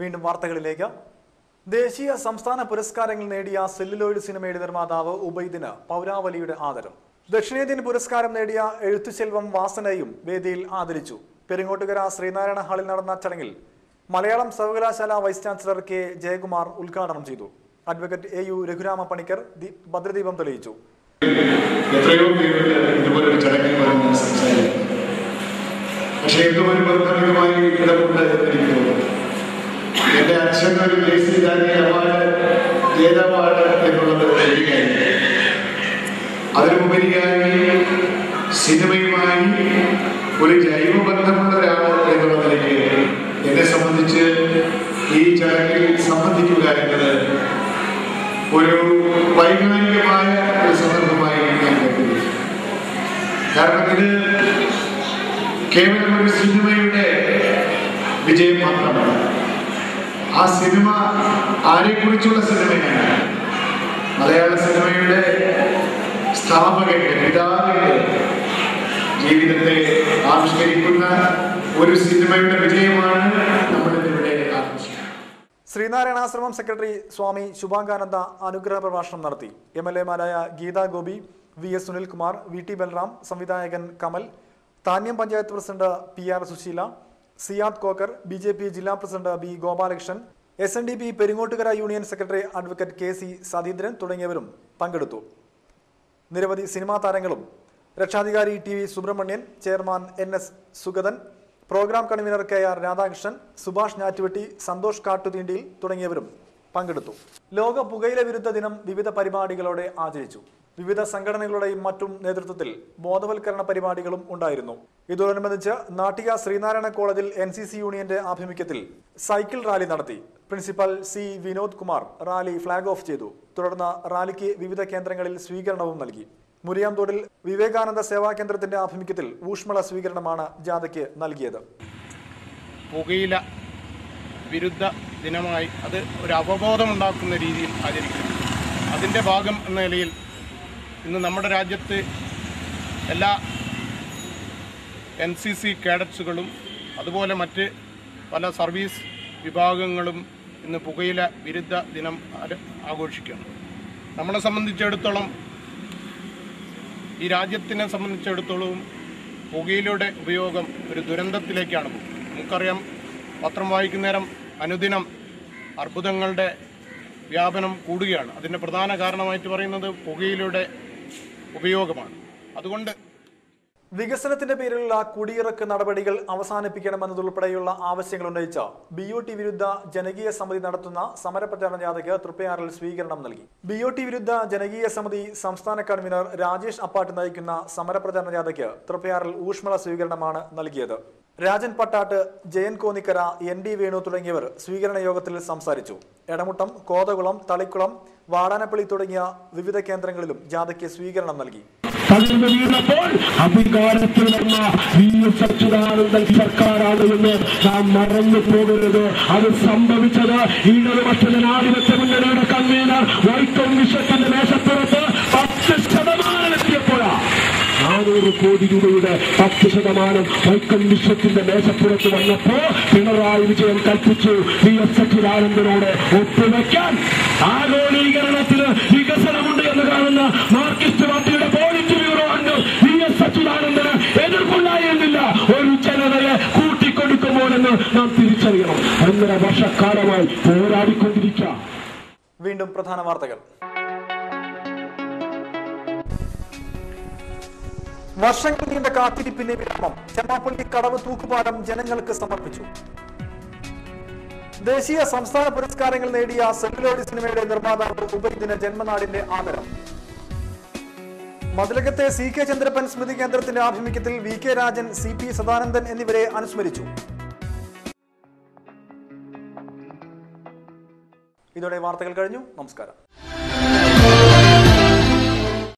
വീണ്ടും വാർത്തകളിലേക്ക് ദേശീയ സംസ്ഥാന പുരസ്കാരങ്ങൾ നേടിയ സെല്ലുലോയിഡ് സിനിമയുടെ നിർമ്മാതാവ് ഉബൈദിന് പൗരാവലിയുടെ ആദരം ദക്ഷിണേന്ത്യൻ പുരസ്കാരം നേടിയ എഴുത്തുശെൽവം വാസനയും വേദിയിൽ ആദരിച്ചു പെരിങ്ങോട്ടുകര ശ്രീനാരായണ ഹാളിൽ നടന്ന ചടങ്ങിൽ മലയാളം സർവകലാശാല വൈസ് ചാൻസലർ കെ ജയകുമാർ ഉദ്ഘാടനം ചെയ്തു advocate A U Raghurama Panicker ദി- ഭദ്രദീപം തെളിയിച്ചു എത്രയോ പേരുണ്ട് ഇതുപോലൊരു ചടങ്ങിൽ വന്ന് സംസാരിക്കും പക്ഷെ എന്നും ഒരു ബന്ധങ്ങളുമായി ഇടപെട്ട് എനിക്ക് തോന്നുന്നു എന്റെ അച്ഛൻ ഒരു ദേശീയ ജാതീയ അവാർഡ് ജേതാവാണ് എന്നുള്ളത് ശരിയായിരുന്നു അതിനുപരിയായി സിനിമയുമായി ഒരു ജൈവബന്ധമുള്ള ഒരാൾ എന്നുള്ളതിലേക്ക് എന്നെ സംബന്ധിച്ച് ഈ ചടങ്ങിൽ സംബന്ധിക്കുക എന്നത് ഒരു വൈകാരികമായ ഒരു സന്ദർഭമായി ഞാൻ കരുതുന്നു കാരണം ഇത് കേവലം ഒരു സിനിമയുടെ വിജയം മാത്രമല്ല ആ സിനിമ ആരെക്കുറിച്ചുള്ള സിനിമയാണ് മലയാള സിനിമയുടെ സ്ഥാപകന്റെ പിതാവിന്റെ ജീവിതത്തെ ആവിഷ്കരിക്കുന്ന ഒരു സിനിമയുടെ വിജയമാണ് നമ്മളിന്നിവിടെ ആഘോഷിക്കുന്നത് ശ്രീനാരായണാശ്രമം സെക്രട്ടറി സ്വാമി ശുഭാംഗാനന്ദ അനുഗ്രഹ പ്രഭാഷണം നടത്തി എം എൽ എമാരായ Geetha Gopi V S Sunilkumar V T Balram സംവിധായകൻ Kamal Thanyam panchayat president P R Susheela Siyad Kokkar B J P ജില്ലാ president B Gopalakrishnan S N D P Peringottukara union secretary advocate K C Satheendran തുടങ്ങിയവരും പങ്കെടുത്തു നിരവധി സിനിമാ താരങ്ങളും രക്ഷാധികാരി T V Subrahmanyan chairman N S Sugathan programme convener K R Radhakrishnan Subhash Njattuvetti Santhosh കാട്ടുതീണ്ടിയിൽ തുടങ്ങിയവരും പങ്കെടുത്തു ലോക പുകയില വിരുദ്ധ ദിനം വിവിധ പരിപാടികളോടെ ആചരിച്ചു വിവിധ സംഘടനകളുടെയും മറ്റും നേതൃത്വത്തിൽ ബോധവൽക്കരണ പരിപാടികളും ഉണ്ടായിരുന്നു ഇതോടനുബന്ധിച്ച് നാട്ടിക ശ്രീനാരായണ കോളേജിൽ എൻ സി സി യൂണിയന്റെ ആഭിമുഖ്യത്തിൽ സൈക്കിൾ റാലി നടത്തി principal C Vinod Kumar rally flag off ചെയ്തു തുടർന്ന് റാലിക്ക് വിവിധ കേന്ദ്രങ്ങളിൽ സ്വീകരണവും നൽകി മുരിയാംതോടിൽ വിവേകാനന്ദ സേവാ കേന്ദ്രത്തിന്റെ ആഭിമുഖ്യത്തിൽ ഊഷ്മള സ്വീകരണമാണ് ജാഥയ്ക്ക് നൽകിയത് പുകയില വിരുദ്ധ ദിനമായി അത് ഒരു അവബോധമുണ്ടാക്കുന്ന രീതിയിൽ ആചരിക്കുന്നു അതിൻ്റെ ഭാഗം എന്ന നിലയിൽ ഇന്ന് നമ്മുടെ രാജ്യത്ത് എല്ലാ എൻ സി സി കേഡറ്റ്സുകളും അതുപോലെ മറ്റ് പല സർവീസ് വിഭാഗങ്ങളും ഇന്ന് പുകയില വിരുദ്ധ ദിനം ആര- ആഘോഷിക്കുകയാണ് നമ്മളെ സംബന്ധിച്ചിടത്തോളം ഈ രാജ്യത്തിനെ സംബന്ധിച്ചിടത്തോളം പുകയിലയുടെ ഉപയോഗം ഒരു ദുരന്തത്തിലേക്കാണ് പോകുന്നത് നമുക്കറിയാം പത്രം വായിക്കുന്നേരം അനുദിനം അർബുദങ്ങളുടെ വ്യാപനം കൂടുകയാണ് അതിൻ്റെ പ്രധാന കാരണമായിട്ട് പറയുന്നത് പുകയിലയുടെ ഉപയോഗമാണ് അതുകൊണ്ട് വികസനത്തിന്റെ പേരിലുള്ള കുടിയിറക്ക് നടപടികൾ അവസാനിപ്പിക്കണമെന്നതുൾപ്പെടെയുള്ള ആവശ്യങ്ങൾ ഉന്നയിച്ച ബി ഒ ടി വിരുദ്ധ ജനകീയ സമിതി നടത്തുന്ന സമരപ്രചാരണ ജാഥയ്ക്ക് തൃപ്പയാറിൽ സ്വീകരണം നൽകി ബി ഒ ടി വിരുദ്ധ ജനകീയ സമിതി സംസ്ഥാന കൺവീനർ രാജേഷ് അപ്പാട്ട് നയിക്കുന്ന സമരപ്രചാരണ ജാഥയ്ക്ക് തൃപ്പയാറിൽ ഊഷ്മള സ്വീകരണമാണ് നൽകിയത് രാജൻ പട്ടാട്ട് ജയൻ കോന്നിക്കര എൻ ഡി വേണു തുടങ്ങിയവർ സ്വീകരണ യോഗത്തിൽ സംസാരിച്ചു എടമുട്ടം കോതകുളം തളിക്കുളം വാടാനപ്പള്ളി തുടങ്ങിയ വിവിധ കേന്ദ്രങ്ങളിലും ജാഥയ്ക്ക് സ്വീകരണം നൽകി തകർന്നു വീണപ്പോൾ അധികാരത്തിൽ വന്ന വി എസ് അച്യുതാനന്ദൻ സർക്കാരാണ് എന്ന് നാം മറന്നു പോകരുത് അത് സംഭവിച്ചത് ഇടതുപക്ഷ ജനാധിപത്യ മുന്നണിയുടെ കൺവീനർ വൈക്കം വിശ്വത്തിന്റെ മേശപ്പുറത്ത് പത്ത് ശതമാനം എത്തിയപ്പോഴാണ് നാനൂറ് കോടി രൂപയുടെ പത്ത് ശതമാനം വൈക്കം വിശ്വത്തിന്റെ മേശപ്പുറത്ത് വന്നപ്പോ പിണറായി വിജയൻ കൽപ്പിച്ചു വി എസ് അച്യുതാനന്ദനോട് ഒപ്പുവെക്കാൻ ആഗോളീകരണത്തിന് വികസനമുണ്ട് എന്ന് കാണുന്ന മാർക്സിസ്റ്റ് പാർട്ടിയുടെ പോളിറ്റ് ബ്യൂറോ അംഗം വി എസ് അച്യുതാനന്ദന് എതിർപ്പുണ്ടായിരുന്നില്ല ഒരു ജനതയെ കൂട്ടിക്കൊടുക്കുമ്പോഴെന്ന് നാം തിരിച്ചറിയണം ഒന്നര വർഷക്കാലമായി പോരാടിക്കൊണ്ടിരിക്കുക വീണ്ടും പ്രധാന വാർത്തകൾ വർഷങ്ങൾ നീണ്ട കാത്തിരിപ്പിന്റെ വിരാമം ചെമ്മാപ്പള്ളി കടവ് തൂക്കുപാലം ജനങ്ങൾക്ക് സമർപ്പിച്ചു ദേശീയ സംസ്ഥാന പുരസ്കാരങ്ങൾ നേടിയ സെല്ലുലോഡ് സിനിമയുടെ നിർമ്മാതാവ് ഉപരിദിന ജന്മനാടിന്റെ ആദരം മതിലകത്തെ സി കെ ചന്ദ്രപ്പൻ സ്മൃതി കേന്ദ്രത്തിന്റെ ആഭിമുഖ്യത്തിൽ V K Rajan C P Sadanandan എന്നിവരെ അനുസ്മരിച്ചു ഇതോടെ വാർത്തകൾ കഴിഞ്ഞു നമസ്കാരം